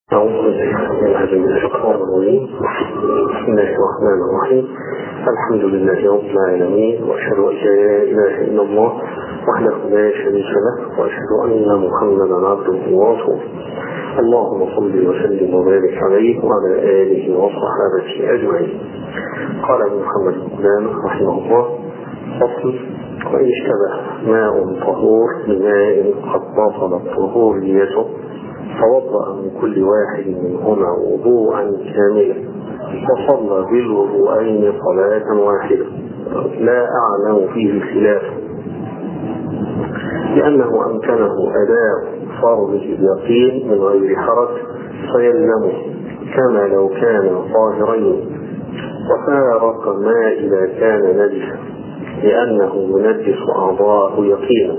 أعوذ بالله من الشيطان الرجيم بسم الله الرحمن الرحيم الحمد لله رب العالمين وأشهد أن لا إله إلا الله وحده لا شريك له وأشهد أن محمدا عبده ورسوله اللهم صل وسلم وبارك عليه وعلى آله وصحابته أجمعين قال ابن محمد بن رحمه الله فصل وإن اشتبه ماء طهور بماء قد بطلت طهوريته توضأ من كل واحد منهما وضوءا كاملا وصلى بالوضوءين صلاة واحدة لا أعلم فيه خلاف لأنه أمكنه أداء فرض اليقين من غير حرج فيلزمه كما لو كان طاهرين وفارق ما إذا كان نجسا لأنه ينجس أعضاء يقينا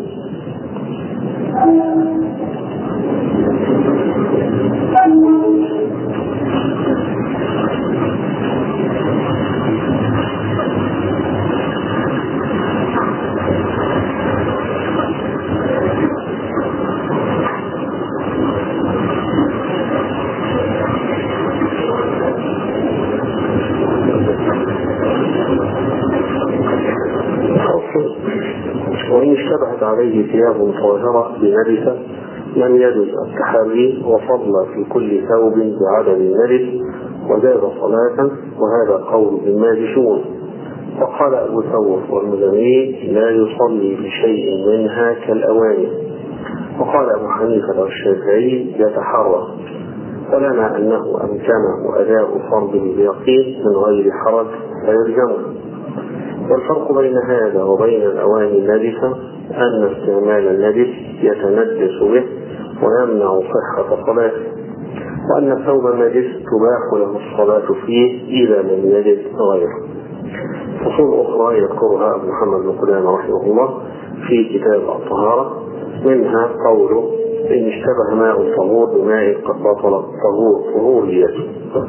وإن اشتبهت عليه ثياب طاهرة بنجسة لم يجوز التحري وصلى في كل ثوب بعدد النجس وزاد صلاة وهذا قول الماجشون وقال أبو ثور والمزني لا يصلي بشيء منها كالأواني وقال أبو حنيفة والشافعي يتحرى ولنا أنه أمكنه أداء فرض بيقين من غير حرج فيلزمه والفرق بين هذا وبين الأواني النجسة أن استعمال النجس يتنجس به ويمنع صحة صلاته وأن الثوب النجس تباح له الصلاة فيه إذا لم يجد غيره فصول أخرى يذكرها أبو محمد بن قدامة رحمه الله في كتاب الطهارة منها قوله إن اشتبه ماء طهور بماء قد بطل الطهور طهوريته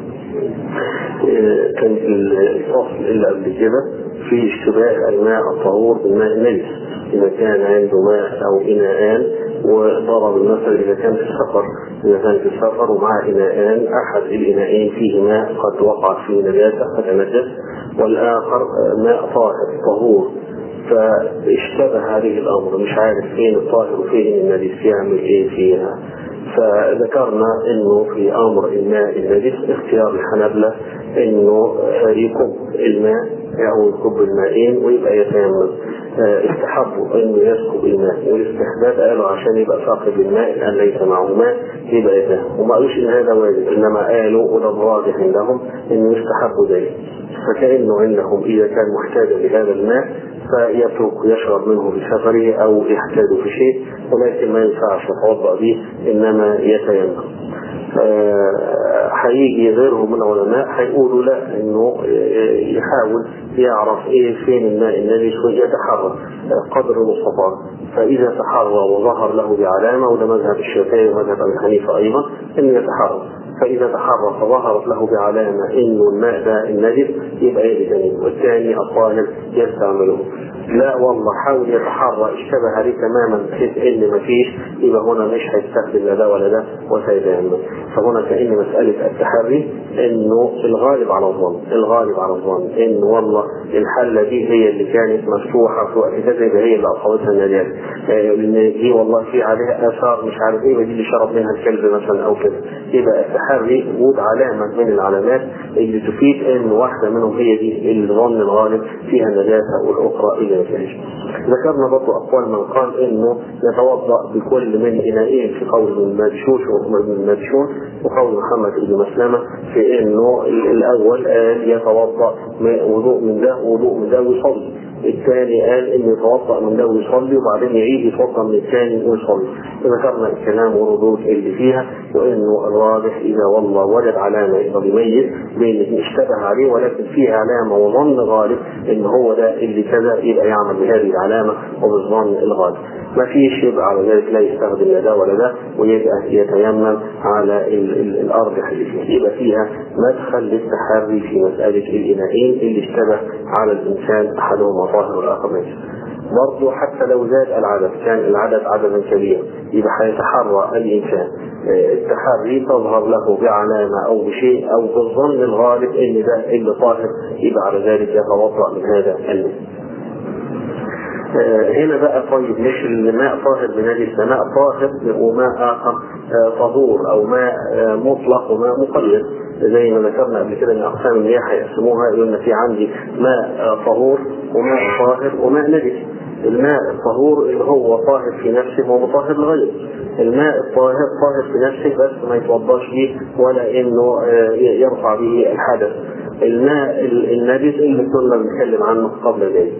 كان الفصل اللي قبل كده في اشتباه الماء الطهور بالماء النجس إذا كان عنده ماء أو إناءان وضرب المثل إذا كان في السفر إذا كان في السفر ومع إناءان أحد الإناءين فيه ماء قد وقع فيه نجاسة فتنجس والآخر ماء طاهر طهور فاشتبه عليه الأمر مش عارف فين الطاهر وفين النجس يعمل إيه فيها فذكرنا انه في امر الماء النجس اختيار الحنابلة انه يكب الماء او يكب المائين ويبقى يتيمم استحبوا انه يسكب الماء والاستحباب قالوا عشان يبقى فاقد الماء الان ليس معه ماء يبقى يتيمم وما قالوش ان هذا واجب انما قالوا وده الراجح عندهم انه يستحب ذلك فكانه عندهم اذا كان محتاجا لهذا الماء فيترك يشرب منه في سفره او يحتاج في شيء ولكن ما ينفعش يتوضا به انما يتيمم هيجي غيره من العلماء هيقولوا لا انه يحاول يعرف ايه فين الماء النجس ويتحرى قدر المستطاع فاذا تحرى وظهر له بعلامه وده مذهب الشافعي ومذهب ابي حنيفه ايضا ان يتحرى فإذا تحرى فظهرت له بعلامة إنه الماء ده النجس يبقى يجتنب والثاني الطاهر يستعمله لا والله حاول يتحرى اشتبه عليه تماما بحيث ان مفيش يبقى هنا مش هيستخدم لا ده ولا ده وسيتيمم فهنا كان مساله التحري انه الغالب على الظن الغالب على الظن انه والله الحله دي هي اللي كانت مفتوحه في وقت كذا يبقى هي اللي اصابتها النجاسه لان دي والله في عليها اثار مش عارف ايه دي اللي شرب منها الكلب مثلا او كده يبقى التحري وجود علامه من العلامات اللي تفيد ان واحده منهم هي دي الظن الغالب فيها النجاسه والاخرى الى ذلك. ذكرنا برضه اقوال من قال انه يتوضا بكل من اناءين في قول المدشوش وابن المدشون وقول محمد بن مسلمه في انه الاول قال يتوضا وضوء من ده وضوء من ده ويصلي. الثاني قال انه يتوضا من ده ويصلي وبعدين يعيد يتوضا من الثاني ويصلي. ذكرنا الكلام والردود اللي فيها وانه الراجح اذا والله وجد علامه يقدر يميز بين اشتبه عليه ولكن فيه علامه وظن غالب ان هو ده اللي كذا يبقى يعمل بهذه العلامه وبالظن الغالب. ما فيش يبقى على ذلك لا يستخدم لا ده ولا ده ويبقى يتيمم على ال ال الارض اللي فيها يبقى فيها مدخل للتحري في مساله الاناءين اللي اشتبه على الانسان احدهما طاهر والاخر نجس. برضه حتى لو زاد العدد كان العدد عددا كبيرا يبقى هيتحرى الانسان التحري تظهر له بعلامه او بشيء او بالظن الغالب ان ده اللي طاهر يبقى على ذلك يتوضا من هذا الماء. هنا بقى طيب مش الماء طاهر بنجس ده ماء طاهر وماء اخر طهور او ماء مطلق وماء مقيد زي ما ذكرنا قبل كده ان اقسام المياه هيقسموها يقول في عندي ماء طهور وماء طاهر وماء نجس الماء الطهور اللي هو طاهر في نفسه ومطهر لغيره الماء الطاهر طاهر في نفسه بس ما يتوضاش به ولا انه يرفع به الحدث الماء النجس اللي كنا بنتكلم عنه قبل ذلك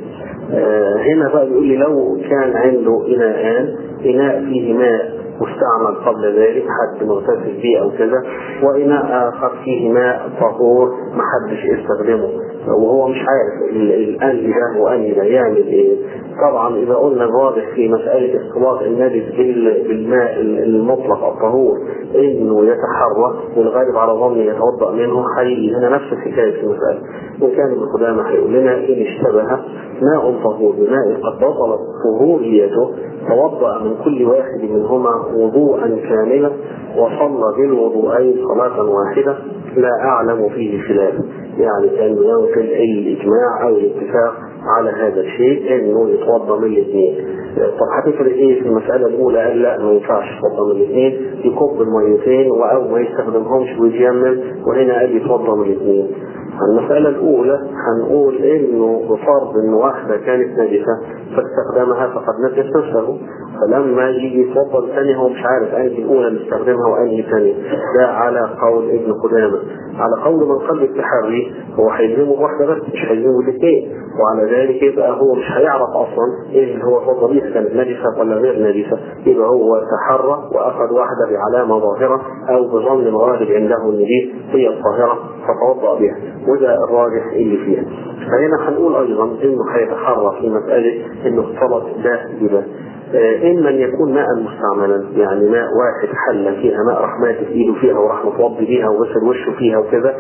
هنا بقى بيقول لي لو كان عنده اناءان اناء فيه ماء مستعمل قبل ذلك حد مغتسل به او كذا واناء اخر فيه ماء طهور ما حدش يستخدمه وهو مش عارف الانهي ده وانهي ده يعمل ايه طبعا اذا قلنا الواضح في مساله اختلاط النجس بالماء المطلق الطهور انه يتحرى والغالب على ظني يتوضا منه هيجي هنا نفس الحكايه في المساله وان كان ابن قدامه هيقول لنا ان اشتبه ماء طهور بماء قد بطلت طهوريته توضا من كل واحد منهما وضوءا كاملا وصلى بالوضوءين صلاه واحده لا اعلم فيه خلاف يعني كان ينقل الاجماع او الاتفاق على هذا الشيء انه يتوضا من الاثنين طب هتفرق ايه في المساله الاولى قال لا ما ينفعش يتوضا من الاثنين يكب الميتين او ما يستخدمهمش ويتيمم وهنا قال يتوضا من الاثنين المسألة الأولى هنقول إنه بفرض إن واحدة كانت نجسة فاستخدمها فقد نجس نفسه فلما يجي يتوضا الثانية هو مش عارف أنهي الأولى اللي استخدمها وأنهي الثانية ده على قول ابن قدامة على قول من قبل التحري هو هيلزمه بواحدة بس مش هيلزمه الاثنين وعلى ذلك يبقى هو مش هيعرف أصلا إيه اللي هو توضا بيها كانت نجسة ولا غير نجسة يبقى هو تحرى وأخذ واحدة بعلامة ظاهرة أو بظن الغالب عنده إن دي هي الطاهرة فتوضأ بها وده الراجح اللي فيها فهنا هنقول ايضا انه هيتحرى في مساله انه اختلط ده بده اما ان يكون ماء مستعملا يعني ماء واحد حل فيها ماء راح مات في ايده فيها وراح متوضي بيها وغسل وشه فيها وكذا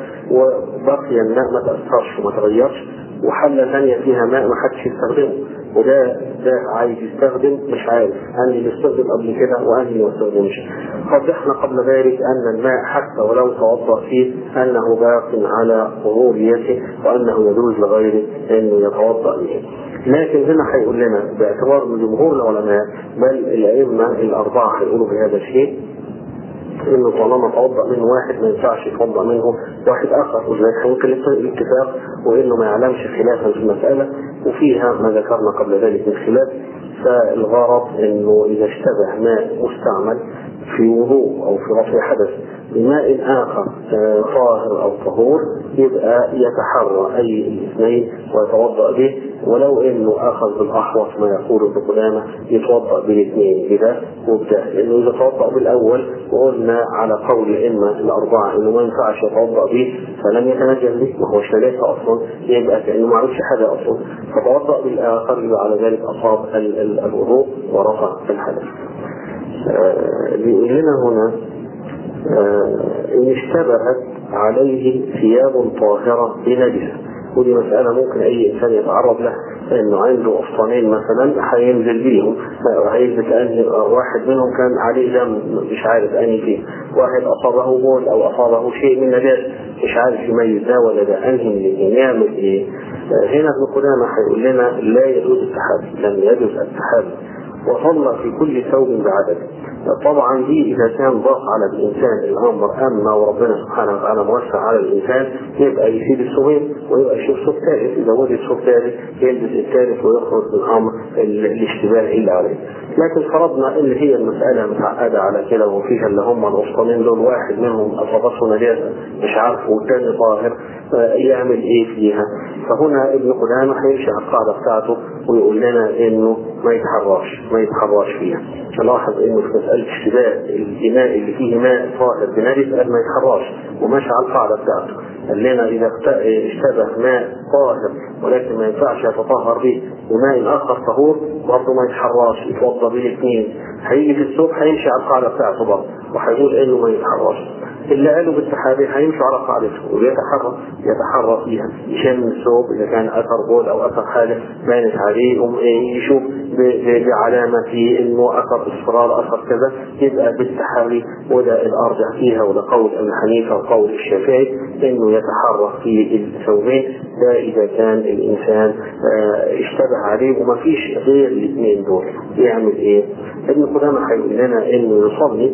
وبقي الماء ما تاثرش وما تغيرش وحله ثانيه فيها ماء ما حدش يستخدمه وده ده عايز يستخدم مش عارف انهي اللي استخدم قبل كده وانهي ما استخدمش وضحنا قبل ذلك ان الماء حتى ولو توضا فيه انه باق على ظهوريته وانه يجوز لغيره انه يتوضا به لكن هنا هيقول لنا باعتبار من جمهور العلماء بل الائمه الاربعه هيقولوا بهذا الشيء انه طالما توضا منه واحد ما ينفعش يتوضا منه واحد اخر ولذلك ممكن الاتفاق وانه ما يعلمش خلافا في المساله وفيها ما ذكرنا قبل ذلك من خلاف فالغرض انه اذا اشتبه ماء مستعمل في وضوء او في رفع حدث بماء اخر طاهر او طهور يبقى يتحرى اي الاثنين ويتوضا به ولو انه اخذ بالاحوط ما يقول ابن قدامه يتوضا بالاثنين بده وبده لانه اذا توضا بالاول وقلنا على قول الائمه الاربعه انه ما ينفعش يتوضا به فلم يتنجم به ما هوش نجاسه اصلا يبقى كانه ما عملش حاجه اصلا فتوضا بالاخر يبقى على ذلك اصاب الوضوء ورفع الحدث. آه بيقول لنا هنا آه ان اشتبهت عليه ثياب طاهره بنجسه ودي مسألة ممكن أي إنسان يتعرض لها إنه عنده أسطانين مثلا هينزل بيهم هيثبت أن واحد منهم كان عليه دم مش عارف أنهي فيه واحد أصابه بول أو أصابه شيء من نجاسة مش عارف يميز ده ولا ده أنهي من الاثنين يعمل إيه؟ هنا ابن قدامة هيقول لنا لا يجوز التحدي لم يجوز التحدي وصلى في كل ثوب بعدد طبعا دي اذا كان ضاق على الانسان الامر اما وربنا سبحانه وتعالى موسع على الانسان يبقى يسيب الثوبين ويبقى يشوف ثوب ثالث اذا وجد ثوب ثالث يلبس الثالث ويخرج من امر الاشتباه اللي عليه لكن فرضنا ان هي المساله متعقده على كده وفيها اللي هم الاسطنين دول واحد منهم اصابته نجاسه مش عارفه والثاني طاهر يعمل ايه فيها فهنا ابن قدامه هيمشي على القاعده بتاعته ويقول لنا انه ما يتحراش ما يتحراش فيها نلاحظ انه في مساله اشتباه الاناء اللي فيه ماء طاهر بنجس قال ما يتحراش وماشي على القاعده بتاعته قال لنا اذا اشتبه ماء طاهر ولكن ما ينفعش يتطهر به بماء اخر طهور برضه ما يتحراش يتوضا به الاثنين هيجي في الصبح هيمشي على القاعده بتاعته برضه وهيقول انه ما يتحراش اللي قالوا بالتحري هيمشوا على قاعدته ويتحرى يتحرى فيها يشم الثوب اذا كان اثر بول او اثر حاجه بانت عليه يقوم يشوف بعلامه في انه اثر اصفرار اثر كذا يبقى بالتحري وده الارجح فيها وده قول ابي حنيفه وقول الشافعي انه يتحرى في الثوبين ده اذا كان الانسان اشتبه عليه وما فيش غير الاثنين دول يعمل ايه؟ ابن قدامه هيقول لنا انه يصلي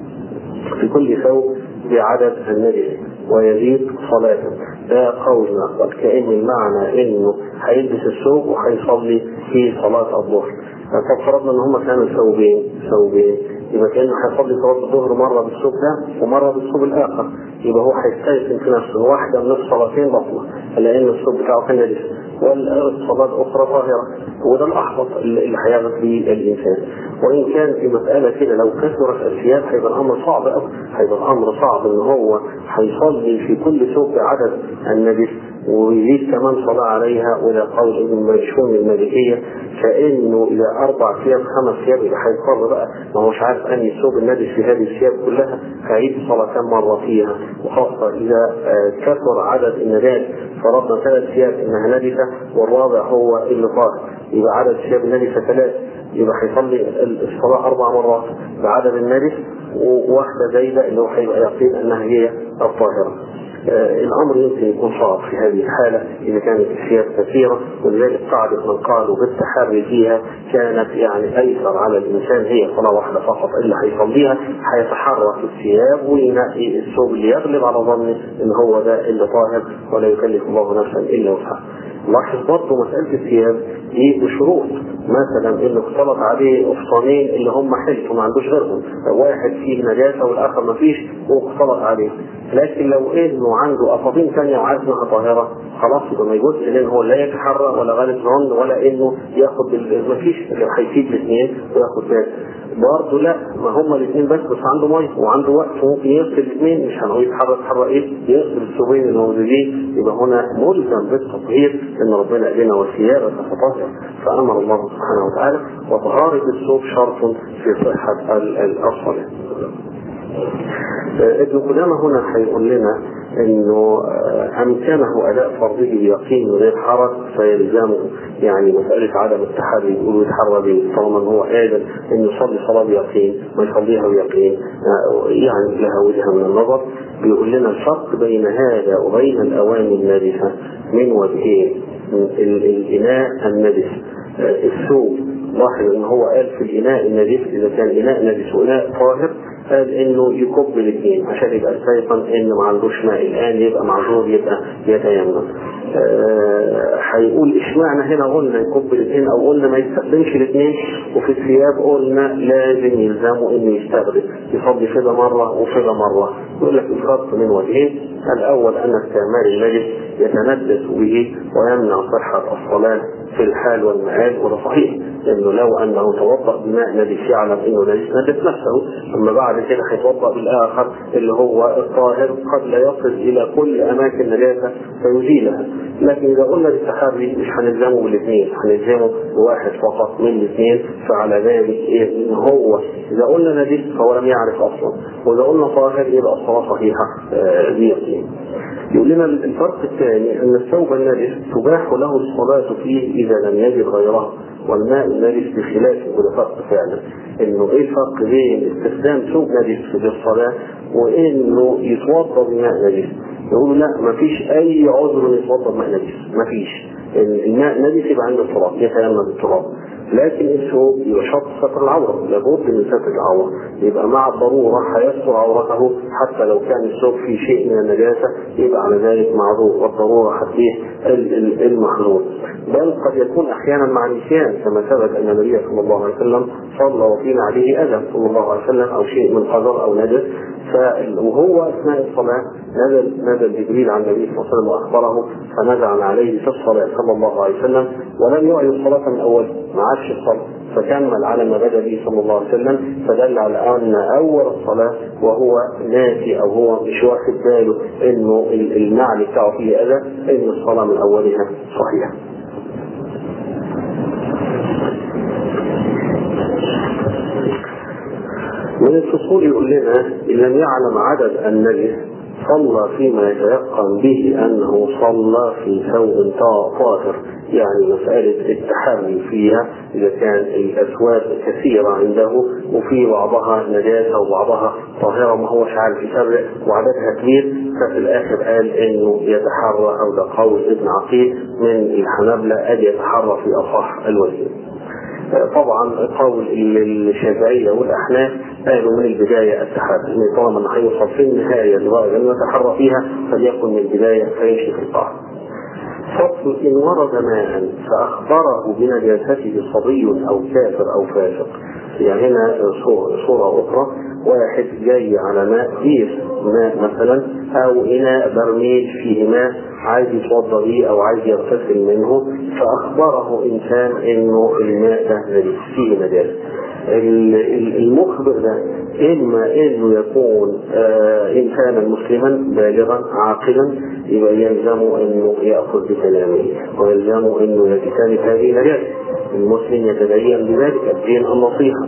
في كل ثوب بعدد النجس ويزيد صلاة ده قول نقل كأن المعنى انه هيلبس الثوب وهيصلي في صلاة الظهر طب فرضنا ان هم كانوا ثوبين ثوبين يبقى كانه هيصلي صلاه الظهر مره بالثوب ده ومره بالثوب الاخر يبقى هو هيستيقن في نفسه واحده من الصلاتين بطله لان الثوب بتاعه كان نجس والصلاه اخرى طاهره وده الاحبط اللي هيغلط به الانسان وان كان في مساله كده لو كثرت الثياب هيبقى الامر صعب قوي هيبقى الامر صعب ان هو هيصلي في كل ثوب بعدد النجس ويزيد كمان صلاة عليها وإلى قول ابن مجشون المالكية فإنه إذا أربع ثياب خمس ثياب يبقى هيضطر بقى ما هوش عارف أنهي الثوب النجس في هذه الثياب كلها هيعيد صلاة كم مرة فيها وخاصة إذا كثر عدد النجاة فرضنا ثلاث ثياب إنها نجسة والرابع هو اللي طاهر يبقى عدد الثياب النجسة ثلاث يبقى هيصلي الصلاة أربع مرات بعدد النجس وواحدة زايدة اللي هو هيبقى يقين أنها هي الطاهرة. آه الامر يمكن يكون صعب في هذه الحاله اذا كانت الثياب كثيره ولذلك قاعده من قالوا بالتحري فيها كانت يعني ايسر على الانسان هي صلاه واحده فقط اللي هيصليها هيتحرى في الثياب وينقي الثوب اللي يغلب على ظنه ان هو ده اللي طاهر ولا يكلف الله نفسا الا وسعها. لاحظ برضه مساله الثياب دي بشروط مثلا انه اختلط عليه قفطانين اللي هم حلف وما عندوش غيرهم واحد فيه نجاسه والاخر ما فيش واختلط عليه لكن لو انه عنده قفاطين ثانيه وعارف انها طاهره خلاص يبقى ما يجوزش لان هو لا يتحرى ولا غالب ظن ولا انه ياخد ما فيش هيسيب الاثنين وياخد ثالث برضه لا ما هما الاثنين بس بس عنده ميه وعنده وقت ممكن يغسل الاثنين مش هنقول يتحرى يتحرى ايه يغسل الثوبين الموجودين يبقى هنا ملزم بالتطهير ان ربنا قال لنا وثيابك فطهر فامر الله سبحانه وتعالى وطهاره الثوب شرط في صحه الصلاه. ابن قدامه هنا هيقول لنا انه امكنه اداء فرضه بيقين من غير حرج فيلزمه يعني مساله عدم التحري يقول يتحرى به طالما هو قادر انه يصلي صلاه بيقين ما يصليها بيقين يعني لها وجهه من النظر بيقول لنا الفرق بين هذا وبين الاواني النجسه من وجهين الاناء النجس الثوب لاحظ ان هو قال في الاناء النجس اذا كان اناء نجس واناء طاهر قال انه يكب الاثنين عشان يبقى استيقن ان ما عندوش ماء الان يبقى معذور يبقى يتيمم. هيقول اشمعنى هنا قلنا يكب الاثنين او قلنا ما يستخدمش الاثنين وفي الثياب قلنا لازم يلزمه انه يستخدم يصلي كده مره وكده مره يقول لك الفرق من وجهين الاول ان استعمال النجس يتندس به ويمنع صحه الصلاه في الحال والمآل وده صحيح لانه لو انه توضا بماء نجس يعلم انه نجس نجس نفسه اما بعد كده هيتوضا بالاخر اللي هو الطاهر قد لا يصل الى كل اماكن نجاسه فيزيلها لكن اذا قلنا بالتحري مش هنلزمه بالاثنين هنلزمه بواحد فقط من الاثنين فعلى ذلك إيه ان هو اذا قلنا نجس فهو لم يعرف اصلا واذا قلنا طاهر يبقى الصلاه صحيحه بيقين يقول لنا الفرق الثاني ان الثوب النجس تباح له الصلاه فيه اذا لم يجد غيره والماء النجس بخلافه وده فرق فعلا انه ايه الفرق بين استخدام ثوب نجس في الصلاه وانه يتوضا بماء نجس يقولوا لا ما فيش اي عذر يتوضا بماء نجس ما فيش الماء نجس يبقى عنده تراب يتيمم بالتراب لكن الثوب يبقى شرط ستر العوره لابد من ستر العوره يبقى مع الضروره هيستر عورته حتى لو كان الثوب فيه شيء من النجاسه يبقى على ذلك معذور والضروره هتبيه المحذور بل قد يكون احيانا مع النسيان كما ثبت ان النبي صلى الله عليه وسلم صلى وفينا عليه اذى صلى الله عليه وسلم او شيء من قدر او نجس وهو اثناء الصلاه نزل نزل جبريل على النبي صلى الله عليه وسلم واخبره فنزع عليه في الصلاه صلى الله عليه وسلم ولم يعد الصلاه من اول ما عادش الصلاه فكمل على ما بدا به صلى الله عليه وسلم فدل على ان اول الصلاه وهو ناسي او هو مش واخد باله انه النعل بتاعه فيه اذى ان الصلاه من اولها صحيحه. ومن الفصول يقول لنا إن لم يعلم عدد النجس صلى فيما يتيقن به أنه صلى في ثوب طاهر يعني مسألة التحري فيها إذا كان الأثواب كثيرة عنده وفي بعضها نجاسة وبعضها طاهرة ما هوش عارف يفرق وعددها كبير ففي الآخر قال إنه يتحرى أو ده قول ابن عقيل من الحنابلة أن يتحرى في أصح الوجه طبعا قول الشافعية والأحناف قالوا من البداية التحري إن طالما أنه هيوصل في النهاية لدرجة أنه يتحرى فيها فليكن من البداية فيمشي في القاعدة. فصل إن ورد ماء فأخبره بنجاسته صبي أو كافر أو فاسق يعني هنا صورة أخرى واحد جاي على ماء كيس ماء مثلا أو إناء برميل فيه ماء عايز يتوضا بيه أو عايز يغتسل منه فأخبره إنسان إنه الماء ده نجس فيه نجاسة المخبر ده إما إنه يكون آه إنسانا مسلما بالغا عاقلا يبقى يلزمه إنه يأخذ بكلامه ويلزمه إنه يجتنب هذه النجاسة المسلم يتدين بذلك الدين النصيحة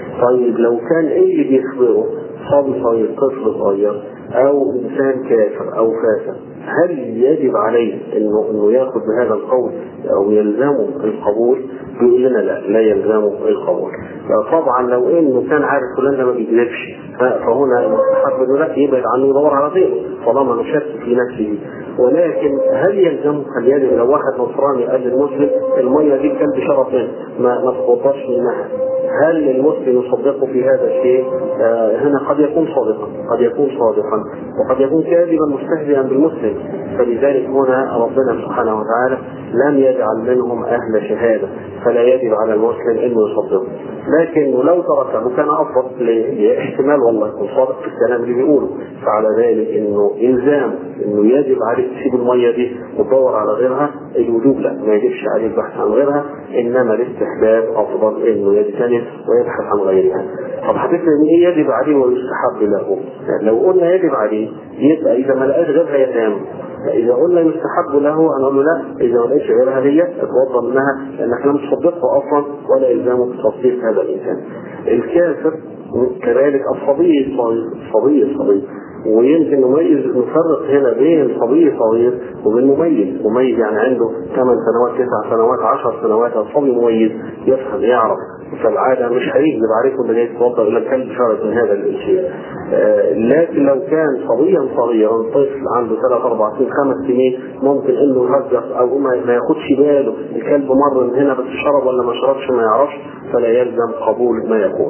طيب لو كان إيه اللي بيخبره صبي صغير طفل صغير أو إنسان كافر أو فاسق هل يجب عليه إنه إنه ياخذ بهذا القول أو يلزمه القبول؟ بيقول لنا لا لا يلزمه القبول. طبعا لو إنه كان عارف فلان ده ما بيكذبش فهنا المستحب إنه لا يبعد عنه يدور على غيره طالما نشك في نفسه ولكن هل يلزمه هل يجب لو واحد نصراني قال للمسلم الميه دي الكلب شرب منها ما ما تفضلش منها هل المسلم يصدقه في هذا الشيء؟ آه هنا قد يكون صادقا، قد يكون صادقا، وقد يكون كاذبا مستهزئا بالمسلم، فلذلك هنا ربنا سبحانه وتعالى لم يجعل منهم اهل شهاده، فلا يجب على المسلم انه يصدقه. لكن لو تركه كان افضل لاحتمال والله يكون صادق في الكلام اللي بيقوله، فعلى ذلك انه الزام انه يجب عليك تسيب الميه دي وتدور على غيرها، الوجوب لا ما يجبش عليك البحث عن غيرها، انما الاستحباب افضل انه يجتنب ويبحث عن غيرها طب هتفرق ان ايه يجب عليه ويستحب له يعني لو قلنا يجب عليه يبقى اذا ما لقاش غيرها يتام اذا قلنا يستحب له انا اقول له لا اذا ما لقيتش غيرها هي اتوضا منها لانك لم تصدقه اصلا ولا يلزمك تصديق هذا الانسان الكافر كذلك الصبي الصغير الصبي الصغير ويمكن نميز نفرق هنا بين صبي صغير وبين مميز، مميز يعني عنده ثمان سنوات تسع سنوات عشر سنوات الصبي مميز يفهم يعرف فالعادة مش هيكذب عليكم اللي جاي يتوضا الا كان شرط من هذا الشيء. آه لكن لو كان صبيا صغيرا طفل عنده ثلاث اربع سنين خمس سنين ممكن انه يهجس او ما ياخدش باله الكلب مر من هنا بس شرب ولا ما شربش ما يعرفش فلا يلزم قبول ما يقول.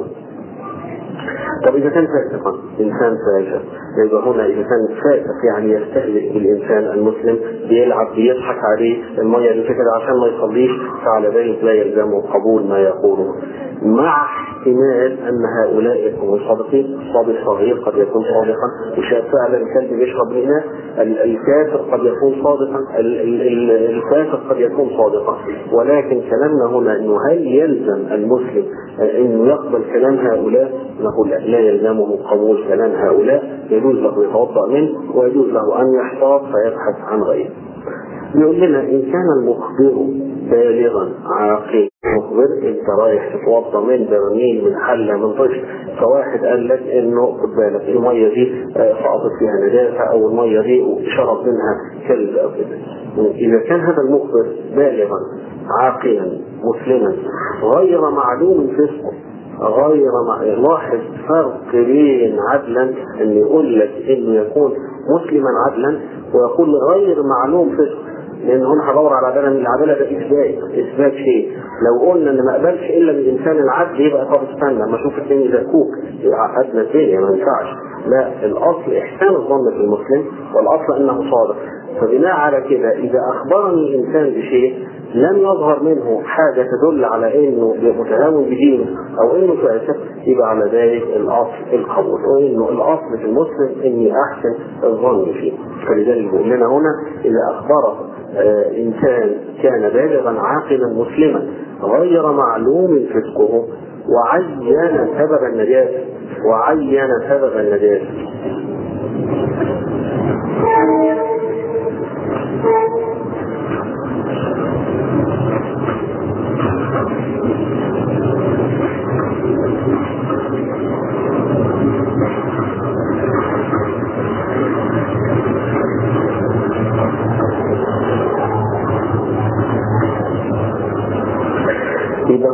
طب اذا كان فاسقا انسان فاسق يبقى هنا اذا كان فاسق يعني يستهزئ بالانسان المسلم بيلعب بيضحك عليه الميه اللي كده عشان ما يصليش فعلى ذلك لا يلزمه قبول ما يقوله مع احتمال ان هؤلاء يكونوا صادقين الصبي الصغير قد يكون صادقا وشاف فعلا الكلب بيشرب الاناء الكافر قد يكون صادقا الفاسق قد يكون صادقا ولكن كلامنا هنا انه هل يلزم المسلم انه يقبل كلام هؤلاء نقول لا يلزمه قبول كلام هؤلاء يجوز له يتوضا منه ويجوز له ان يحتاط فيبحث عن غيره يقول لنا ان كان المخبر بالغا عاقلا مخبر انت رايح تتوضا من برميل من حله من طفل فواحد قال لك انه خد بالك الميه دي سقطت فيها نجاسه او الميه دي شرب منها كلب او كده اذا كان هذا المخبر بالغا عاقلا مسلما غير معلوم فسقه غير مع لاحظ فرق بين عدلا ان يقول لك انه يكون مسلما عدلا ويقول غير معلوم فسق لان هنا هدور على عداله من العداله ده اثبات اثبات شيء لو قلنا ان ما اقبلش الا من الانسان العدل يبقى طب استنى ما اشوف الدنيا يزكوك عقدنا الدنيا ما ينفعش لا الاصل احسان الظن في المسلم والاصل انه صادق فبناء على كده اذا اخبرني الانسان بشيء لم يظهر منه حاجة تدل على انه متهاون بدينه او انه فاسق يبقى على ذلك الاصل القبول وانه الاصل في المسلم اني احسن الظن فيه فلذلك بيقول لنا هنا اذا اخبره آه انسان كان بالغا عاقلا مسلما غير معلوم فسقه وعين سبب النجاسة وعين سبب النجاسة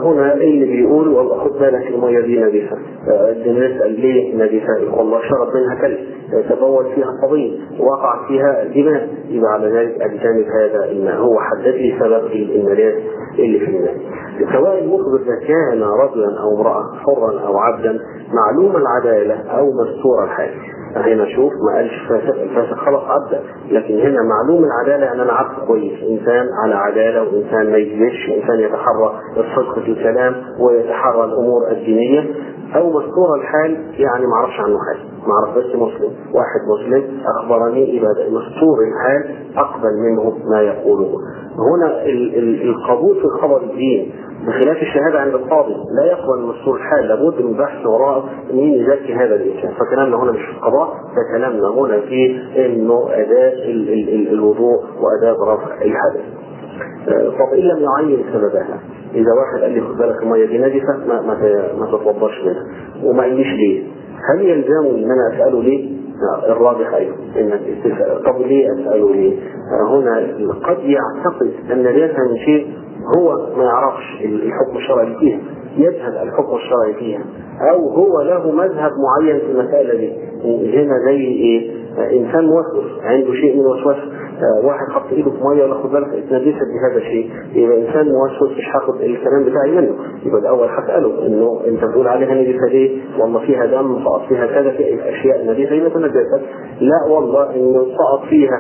فهنا اللي بيقول والله خد بالك الميه دي نجسه نسال ليه نجسه والله شرب منها كلب تبول فيها صبي وقع فيها دماء يبقى على ذلك اجتنب هذا الماء هو حدد لي سبب النجاسه اللي في الماء سواء المخبر ده كان رجلا او امراه حرا او عبدا معلوم العداله او مستور الحال هنا شوف ما قالش فاسق الفاسق خلاص عدى لكن هنا معلوم العداله ان انا عبد كويس انسان على عداله وانسان ما يكذبش انسان يتحرى الصدق في الكلام ويتحرى الامور الدينيه او مستور الحال يعني ما اعرفش عنه حاجه ما اعرف بس مسلم واحد مسلم اخبرني يبقى مستور الحال اقبل منه ما يقوله هنا ال ال القبول في خبر الدين بخلاف الشهاده عند القاضي لا يقبل مستور الحال لابد من بحث وراء مين يزكي هذا الانسان فكلامنا هنا مش في القضاء ده كلامنا هنا في انه اداه ال ال ال الوضوء واداه رفع الحدث طب ان لم يعين سببها اذا واحد قال لي خد بالك الميه دي نجسه ما ما ما تتوضاش منها وما قاليش ليه هل يلزمني ان انا اساله ليه؟ الراجح ايضا انك طب ليه اساله ليه؟ هنا قد يعتقد ان ليس من شيء هو ما يعرفش الحكم الشرعي فيها يجهل الحكم الشرعي فيها او هو له مذهب معين في المساله دي هنا زي ايه؟ انسان موسوس عنده شيء من وسوسه واحد حط ايده في ميه ولا خد بالك اتنجست بهذا الشيء يبقى انسان موسوس مش هاخد الكلام بتاعي منه يبقى الاول هساله انه انت بتقول عليها نجسه ليه؟ والله فيها دم سقط فيها كذا في اشياء نجسه يبقى تنجست لا والله انه سقط فيها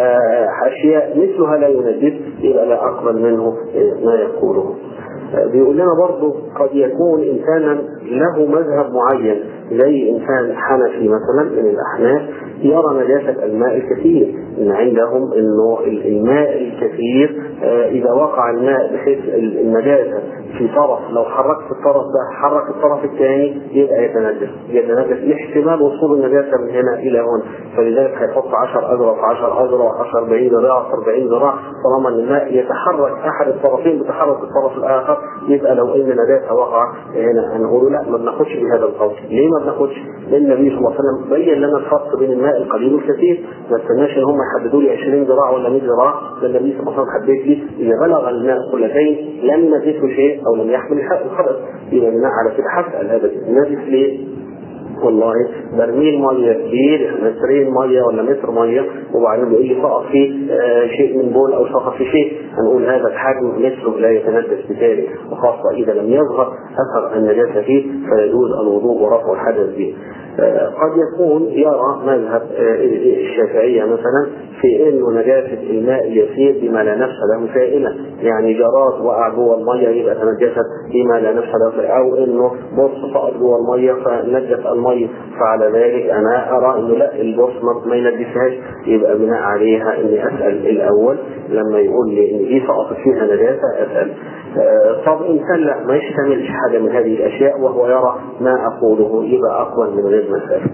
اشياء مثلها لا ينجس يبقى لا اقبل منه ما يقوله بيقول لنا برضه قد يكون انسانا له مذهب معين زي انسان حنفي مثلا من الاحناف يرى نجاسه الماء الكثير ان عندهم انه الماء الكثير اذا وقع الماء بحيث النجاسه في طرف لو حركت الطرف ده حرك الطرف الثاني يبقى يتنجس يتنجس لاحتمال وصول النجاسه من هنا الى هنا فلذلك هيحط 10 اذرع في 10 اذرع 10 40 ذراع 40 ذراع طالما ان الماء يتحرك احد الطرفين بتحرك الطرف الاخر يبقى لو ان نجاسه وقع هنا هنقول لا ما بناخدش بهذا القول ليه ما بناخدش؟ لان النبي صلى الله عليه وسلم بين لنا الفرق بين الماء القليل والكثير ما استناش ان هم يحددوا لي 20 ذراع ولا 100 ذراع ده النبي صلى الله عليه وسلم حدد لي اذا بلغ الماء قلتين لم ينجسه شيء او لم يحمل الخبث يبقى بناء على كده هسال هذا النجس ليه؟ والله برميل ميه كبير مترين ميه ولا متر ميه وبعدين بيقول لي سقط فيه آه شيء من بول او سقط في شيء هنقول هذا الحجم مثله لا يتنجس بالتالي وخاصه اذا لم يظهر اثر النجاسه فيه فيجوز الوضوء ورفع الحدث به. آه قد يكون يرى مذهب آه الشافعيه مثلا في انه نجاسه الماء يسير بما لا نفس له سائله يعني جراد وقع جوه الميه يبقى تنجست بما لا نفس له او انه بص سقط جوه الميه فنجس الميه فعلى ذلك انا ارى انه لا البص ما ينجسهاش يبقى بناء عليها اني اسال الاول لما يقول لي ان دي سقطت فيها نجاسه اسال آه طب انسان لا ما يشتملش حاجه من هذه الاشياء وهو يرى ما اقوله يبقى اقوى من غير مسألة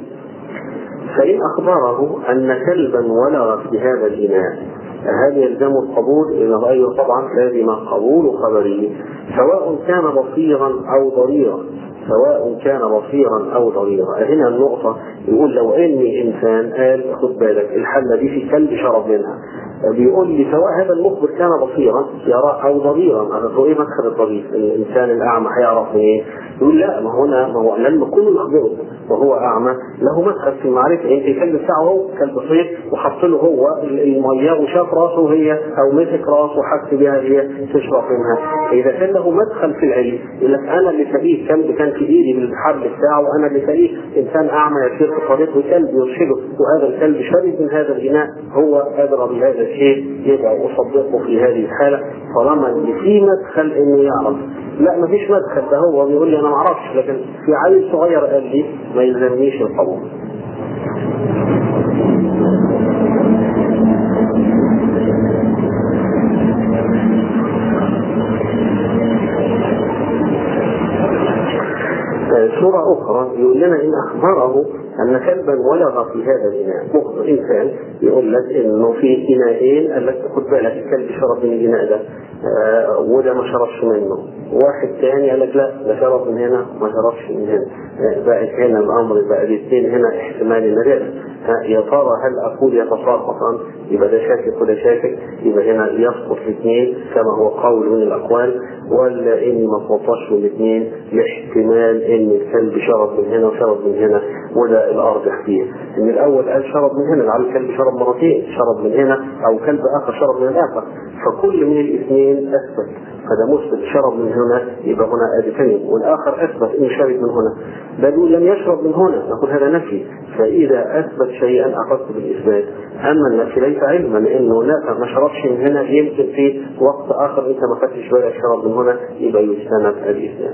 فإن أخبره أن كلبا ولغ في هذا الإناء هل يلزم القبول؟ إنه أيوه طبعا لازم قبول خبره سواء كان بصيرا أو ضريرا سواء كان بصيرا او ضريرا هنا النقطة يقول لو اني انسان قال خد بالك الحلة دي في كلب شرب منها بيقول لي سواء هذا المخبر كان بصيرا يرى او ضريرا انا ايه مدخل الضرير الانسان الاعمى هيعرف منين؟ يقول لا ما هنا ما هو لما كله يخبره وهو اعمى له مدخل في المعرفه انت الكلب بتاعه هو كلب صيد وحط له هو الميه وشاف راسه هي او مسك راسه وحس بها هي تشرب منها اذا كان له مدخل في العلم يقول لك انا اللي سبيه كلب كان في ايدي بالحبل بتاعه وانا اللي سبيه انسان اعمى يسير في طريق وكلب يرشده وهذا الكلب شرب من هذا الاناء هو ادرى بهذا الشيء يبقى اصدقه في هذه الحاله طالما اللي فيه مدخل انه يعرف لا ما فيش مدخل ده هو بيقول لي انا ما اعرفش لكن في عيل صغير قال لي ما يلزمنيش القبول سورة أخرى يقول لنا إن أخبره ان كلبا ولغ في هذا الاناء مخبر انسان يقول لك انه في اناءين قال لك خد بالك الكلب شرب من الاناء ده آه وده ما شربش منه واحد ثاني قال لك لا ده شرب من هنا ما شربش من هنا آه بقت هنا الامر بقى الاثنين هنا احتمال النجاسه يا ترى هل اقول يتساقطا يبقى ده شاكك وده شاكك يبقى هنا يسقط الاثنين كما هو قول من الاقوال ولا اني ما سقطش من الاثنين لاحتمال ان الكلب شرب من هنا وشرب من هنا وده الارجح فيه ان الاول قال شرب من هنا لعل الكلب شرب مرتين شرب من هنا او كلب اخر شرب من الاخر فكل من الاثنين اثبت فده مثبت شرب من هنا يبقى هنا ادفين والاخر اثبت انه شرب من هنا بل لم يشرب من هنا نقول هذا نفي فاذا اثبت شيئا اخذت بالاثبات اما النفي ليس علما لانه لا ما شربش من هنا يمكن في وقت اخر انت ما خدتش بالك شرب من هنا يبقى يستند الاثبات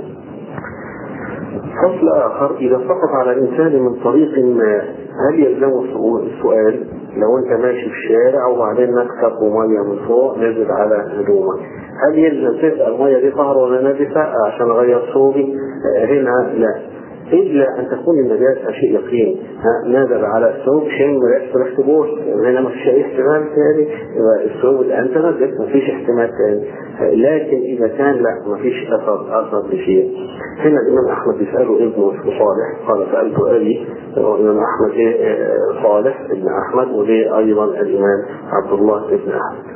فصل آخر إذا سقط على الإنسان من طريق ما هل يلزمه السؤال لو أنت ماشي في الشارع وبعدين نكسب مية من فوق نزل على هدومك هل يلزم تسأل المية دي طهر ولا نجسة عشان أغير صوبي هنا لا إلا أن تكون النجاسة شيء يقين نزل على الثوب شيء ريحة ريحة بوش هنا ما فيش أي احتمال ثاني الثوب الآن تنزل ما فيش احتمال ثاني لكن إذا كان لا ما فيش أثر أثر لشيء هنا الإمام أحمد يسأله ابنه صالح قال سألت أبي الإمام أحمد إيه صالح ابن أحمد وليه أيضا الإمام عبد الله ابن أحمد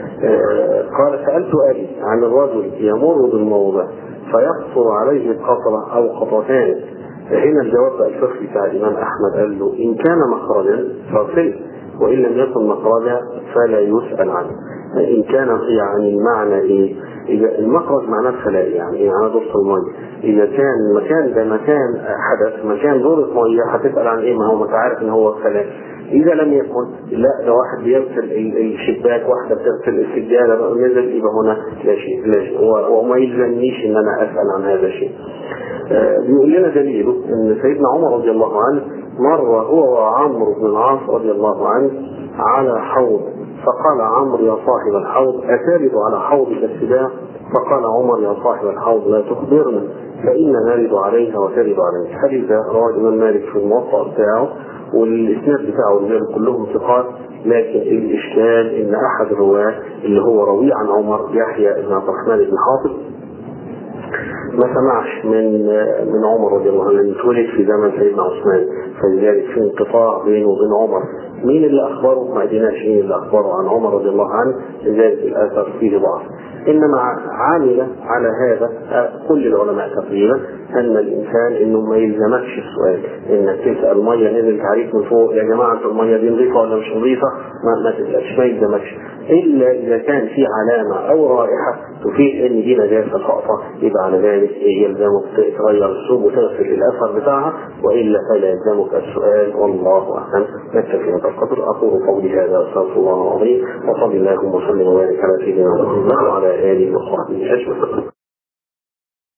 قال سألت أبي عن الرجل يمر بالموضع فيقصر عليه قطرة أو قطرتان فهنا الجواب الفقهي بتاع الإمام أحمد قال له إن كان مخرجا فاغسله وإن لم يكن مخرجا فلا يسأل عنه إن كان يعني المعنى إيه؟ إذا المخرج معناه الخلاء يعني إيه معناه دورة المية إذا كان المكان ده مكان حدث مكان دورة مية هتسأل عن إيه ما هو ما عارف إن هو خلاء إذا لم يكن لا ده واحد بيغسل الشباك واحدة بتغسل السجادة نزل يبقى هنا لا شيء لا شيء وما يلزمنيش إن أنا أسأل عن هذا الشيء. آه بيقول لنا دليله إن سيدنا عمر رضي الله عنه مر هو وعمرو بن العاص رضي الله عنه على حوض فقال عمرو يا صاحب الحوض أترد على حوضك السباع فقال عمر يا صاحب الحوض لا تخبرنا فإنا نرد عليها وترد عليك حديث رواه الإمام مالك في الموطأ بتاعه والإسناد بتاعه الرجال كلهم ثقات لكن الإشكال إن أحد الرواة اللي هو روي عن عمر يحيى بن عبد الرحمن بن حافظ ما سمعش من من عمر رضي الله عنه اتولد في زمن سيدنا عثمان فلذلك في انقطاع بينه وبين عمر مين اللي اخبره؟ ما عندناش مين اللي اخبره عن عمر رضي الله عنه لذلك الاثر فيه ضعف انما عامل على هذا كل العلماء تقريبا ان الانسان انه ما يلزمكش السؤال انك تسال ميه نزلت عليك من فوق يا جماعه انتوا الميه دي نظيفه ولا مش نظيفه ما, ما تسالش ما يلزمكش الا اذا كان في علامه او رائحه تفيد ان دي نجاسه ساقطه يبقى على ذلك يلزمك تغير الثوب وتغسل الاثر بتاعها والا فلا يلزمك السؤال والله اعلم نكتفي هذا القدر اقول قولي هذا استغفر الله العظيم وصلي اللهم وسلم وبارك على سيدنا محمد وعلى اله وصحبه اجمعين